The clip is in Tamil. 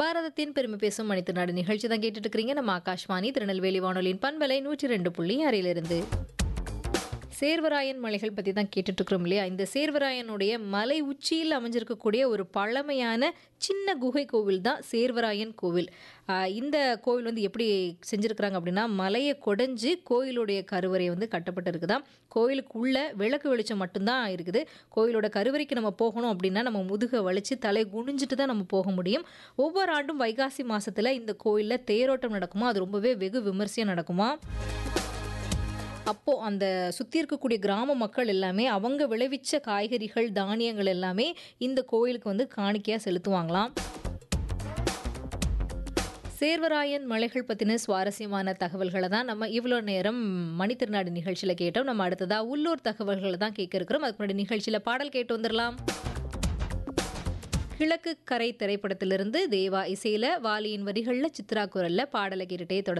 பாரதத்தின் பெருமை பேசும் மனித நாடு நிகழ்ச்சி தான் கேட்டுட்டு இருக்கிறீங்க நம்ம ஆகாஷ்வாணி திருநெல்வேலி வானொலியின் பண்பலை நூற்றி ரெண்டு புள்ளி ஆறிலிருந்து சேர்வராயன் மலைகள் பற்றி தான் கேட்டுட்டு இருக்கிறோம் இல்லையா இந்த சேர்வராயனுடைய மலை உச்சியில் அமைஞ்சிருக்கக்கூடிய ஒரு பழமையான சின்ன குகை கோவில் தான் சேர்வராயன் கோவில் ஆஹ் இந்த கோவில் வந்து எப்படி செஞ்சுருக்கிறாங்க அப்படின்னா மலையை கொடைஞ்சு கோயிலுடைய கருவறை வந்து கட்டப்பட்டிருக்குதாம் கோயிலுக்குள்ள விளக்கு வெளிச்சம் மட்டும்தான் இருக்குது கோயிலோட கருவறைக்கு நம்ம போகணும் அப்படின்னா நம்ம முதுகை வலிச்சு தலை குனிஞ்சிட்டு தான் நம்ம போக முடியும் ஒவ்வொரு ஆண்டும் வைகாசி மாசத்துல இந்த கோயிலில் தேரோட்டம் நடக்குமா அது ரொம்பவே வெகு விமர்சையாக நடக்குமா அப்போது அந்த சுற்றி இருக்கக்கூடிய கிராம மக்கள் எல்லாமே அவங்க விளைவிச்ச காய்கறிகள் தானியங்கள் எல்லாமே இந்த கோயிலுக்கு வந்து காணிக்கையாக செலுத்துவாங்களாம் சேர்வராயன் மலைகள் பற்றின சுவாரஸ்யமான தகவல்களை தான் நம்ம இவ்வளோ நேரம் மணித்திருநாடு நிகழ்ச்சியில் கேட்டோம் நம்ம அடுத்ததாக உள்ளூர் தகவல்களை தான் கேட்க இருக்கிறோம் அதுக்கு முன்னாடி நிகழ்ச்சியில் பாடல் கேட்டு வந்துடலாம் கிழக்கு கரை திரைப்படத்திலிருந்து தேவா இசையில் வாலியின் வரிகளில் சித்ரா குரலில் பாடலை கேட்டுட்டே தொடர்ந்து